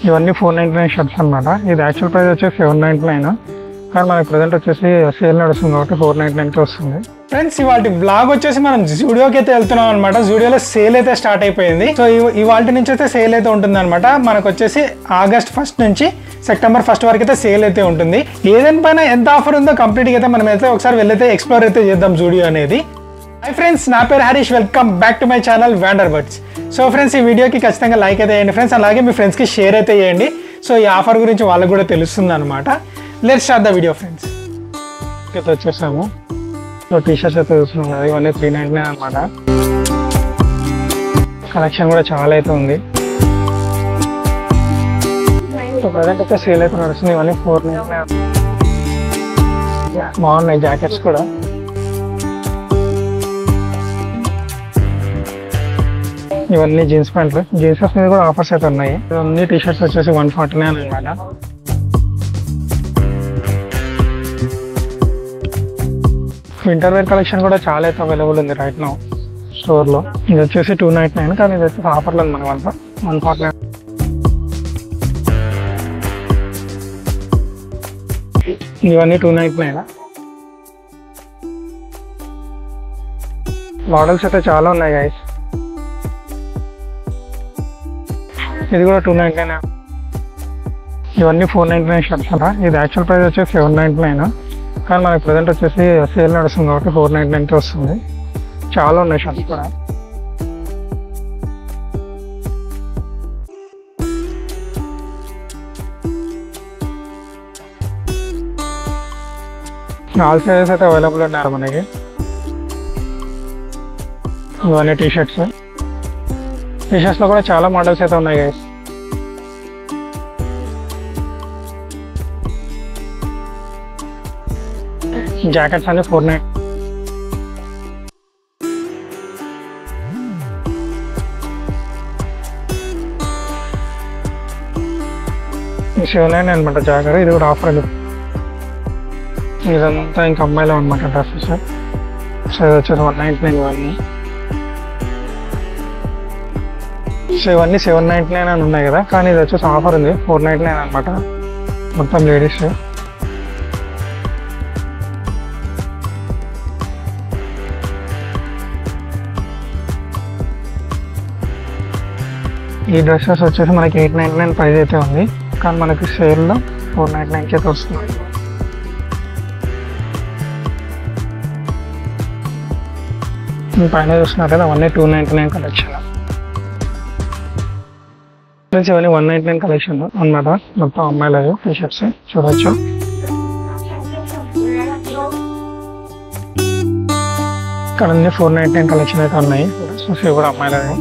ఇవన్నీ four ninety nine shirts అనమాట ఇది యాక్చువల్ ప్రైస్ వచ్చేసి సెవెన్ నైంటీ నైన్ కానీ మనకి ప్రజెంట్ వచ్చేసి సేల్ నడుస్తుంది కాబట్టి ఫోర్ నైంటీ నైన్కి వస్తుంది ఫ్రెండ్స్ ఇవాళ బ్లాగ్ వచ్చేసి మనం జూడియోకి అయితే వెళ్తున్నాం అనమాట జూడియోలో సేల్ అయితే స్టార్ట్ అయిపోయింది సో ఇవాళ నుంచి అయితే సేల్ అయితే ఉంటుంది అనమాట మనకు వచ్చేసి ఆగస్ట్ ఫస్ట్ నుంచి సెప్టెంబర్ ఫస్ట్ వరకు అయితే సేల్ అయితే ఉంటుంది ఏదైనా పైన ఎంత ఆఫర్ ఉందో కంప్లీట్గా అయితే మనం అయితే ఒకసారి వెళ్ళైతే ఎక్స్ప్లోర్ అయితే చేద్దాం జూడియో అనేది హై ఫ్రెండ్స్ నా పేరు Harish welcome back to my channel wander birds so friends ఈ వీడియోకి ఖచ్చితంగా లైక్ అయితే చేయండి ఫ్రెండ్స్ అలాగే మీ ఫ్రెండ్స్కి షేర్ అయితే చేయండి సో ఈ ఆఫర్ గురించి వాళ్ళకి కూడా తెలుస్తుంది అనమాట let start the video friends అయితే వచ్చేసాము సో టీ షర్ట్స్ అయితే చూస్తున్నాం కదా ఇవన్నీ త్రీ నైంటీ నైన్ అనమాట కలెక్షన్ కూడా చాలా అయితే ఉంది సో ప్రజెంట్ అయితే సేల్ అయితే నడుస్తుంది ఇవన్నీ ఫోర్ నైంటీ నైన్ బాగున్నాయి జాకెట్స్ కూడా ఇవన్నీ జీన్స్ ప్యాంట్లు జీన్సెస్ మీద కూడా ఆఫర్స్ అయితే ఉన్నాయి ఇవన్నీ టీ షర్ట్స్ వచ్చేసి వన్ ఫార్టీ నైన్ అనమాట వింటర్ వేర్ కలెక్షన్ కూడా చాలా అయితే అవైలబుల్ ఉంది రైట్ నో స్టోర్లో ఇది వచ్చేసి టూ నైట్ నైన్ కానీ ఇది వచ్చేసి ఆఫర్లో ఉంది మనకి అంతా వన్ ఫార్టీ నైన్ ఇవన్నీ టూ నైట్ నైన్ మోడల్స్ అయితే చాలా ఉన్నాయి గైస్ ఇది కూడా టూ నైంటీ నైన్ ఇవన్నీ ఫోర్ నైంటీ నైన్ షర్ట్స్ అలా ఇది యాక్చువల్ ప్రైస్ వచ్చేసి సెవెన్ నైంటీ నైన్ కానీ మనకి ప్రజెంట్ వచ్చేసి సేల్ నడుస్తుంది కాబట్టి ఫోర్ నైంటీ నైన్కి వస్తుంది చాలా ఉన్నాయి షర్ట్స్ కూడా ఆల్ సైజెస్ అయితే అవైలబుల్ ఉన్నారు మనకి ఇవన్నీ టీ షర్ట్స్ టీ షర్ట్స్లో కూడా చాలా మోడల్స్ అయితే ఉన్నాయి గైస్ జాకెట్స్ అన్ని ఫోర్ నైన్ సెవెన్ నైన్ అనమాట జాగర్ ఇది కూడా ఆఫర్ ఇదంతా ఇంకా అమ్మాయిలో అనమాట డ్రెస్సెస్ సో ఇది వచ్చేసి వన్ నైంటీ నైన్ ఇవన్నీ సో ఇవన్నీ సెవెన్ నైంటీ నైన్ అని ఉన్నాయి కదా కానీ ఇది వచ్చేసి ఆఫర్ ఉంది ఫోర్ నైంటీ నైన్ అనమాట మొత్తం లేడీస్ ఈ డ్రెస్సెస్ వచ్చేసి మనకి ఎయిట్ నైంటీ నైన్ ప్రైస్ అయితే ఉంది కానీ మనకి సేల్లో ఫోర్ నైంటీ నైన్కి అయితే వస్తుంది ఈ పైన చూస్తున్నారు కదా అవన్నీ two ninety nine collection friends ఇవన్నీ వన్ నైంటీ నైన్ కలెక్షన్ అన్నమాట మొత్తం అమ్మాయిలు టీ షర్ట్స్ చూడొచ్చు ఇక్కడ అన్ని ఫోర్ నైంటీ నైన్ కలెక్షన్ అయితే ఉన్నాయి సో ఇవి కూడా అమ్మాయిలవి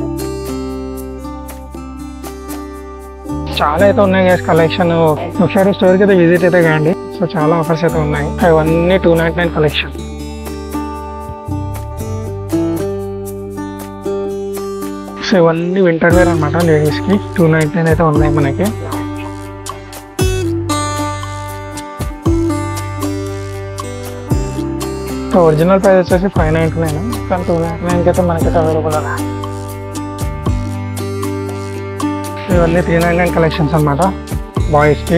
చాలా అయితే ఉన్నాయి గైస్ కలెక్షన్ ఒకసారి స్టోర్కి అయితే విజిట్ అయితే కాండి సో చాలా ఆఫర్స్ అయితే ఉన్నాయి అవన్నీ two ninety nine collection so ఇవన్నీ వింటర్ వేర్ అనమాట లేడీస్కి టూ నైంటీ నైన్ అయితే ఉన్నాయి మనకి సో ఒరిజినల్ ప్రైస్ వచ్చేసి ఫైవ్ నైంటీ నైన్ కానీ టూ నైంటీ నైన్కి అయితే మనకైతే అవైలబుల్ ఉన్నాయి ఇవన్నీ త్రీ నైన్ నైన్ కలెక్షన్స్ అనమాట బాయ్స్కి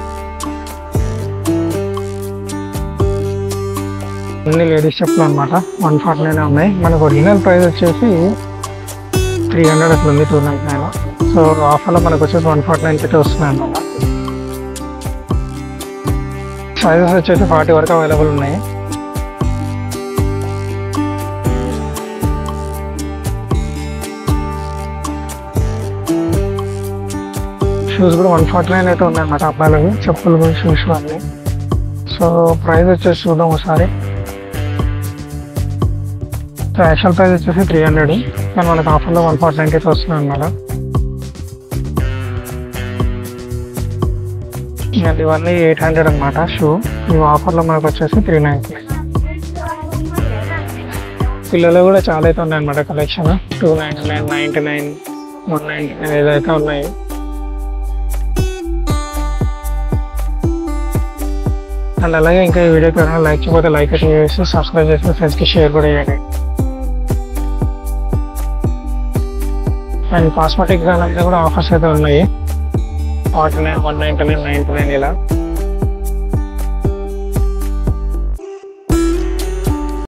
అన్ని లేడీస్ చెప్పులు అనమాట వన్ ఫార్టీ నైన్ ఉన్నాయి మనకు ఒరిజినల్ ప్రైస్ వచ్చేసి త్రీ హండ్రెడ్ అట్లా ఉంది టూ నైన్ నైన్ సో ఆఫర్లో మనకు వచ్చేసి వన్ ఫార్టీ నైన్కి అయితే వస్తున్నాయి అనమాట సైజెస్ వచ్చేసి ఫార్టీ వరకు అవైలబుల్ ఉన్నాయి షూస్ కూడా వన్ ఫార్టీ నైన్ అయితే ఉన్నాయన్నమాట అబ్బాయిలవి చెప్పులు షూస్ అన్నీ సో ప్రైస్ వచ్చేసి చూద్దాం ఒకసారి సో యాక్చువల్ ప్రైస్ వచ్చేసి త్రీ హండ్రెడ్ కానీ మనకు ఆఫర్లో వన్ ఫార్టీ నైన్కి అయితే వస్తున్నాయి అనమాట అండ్ ఇవన్నీ ఎయిట్ హండ్రెడ్ అనమాట షూ ఇవి ఆఫర్లో మనకు వచ్చేసి త్రీ నైన్కి పిల్లలు కూడా చాలా అయితే ఉన్నాయి అనమాట collection two ninety nine ninety nine one ninety nine ఏదైతే ఉన్నాయి అండ్ అలాగే ఇంకా ఈ వీడియోకి ఎవరైనా లైక్ చేయకపోతే లైక్ అయితే చేసి సబ్స్క్రైబ్ చేసి ఫ్రెండ్స్కి షేర్ కూడా చేయండి అండ్ కాస్మెటిక్ దాని కూడా ఆఫర్స్ అయితే ఉన్నాయి forty nine one ninety nine ninety nine ఇలా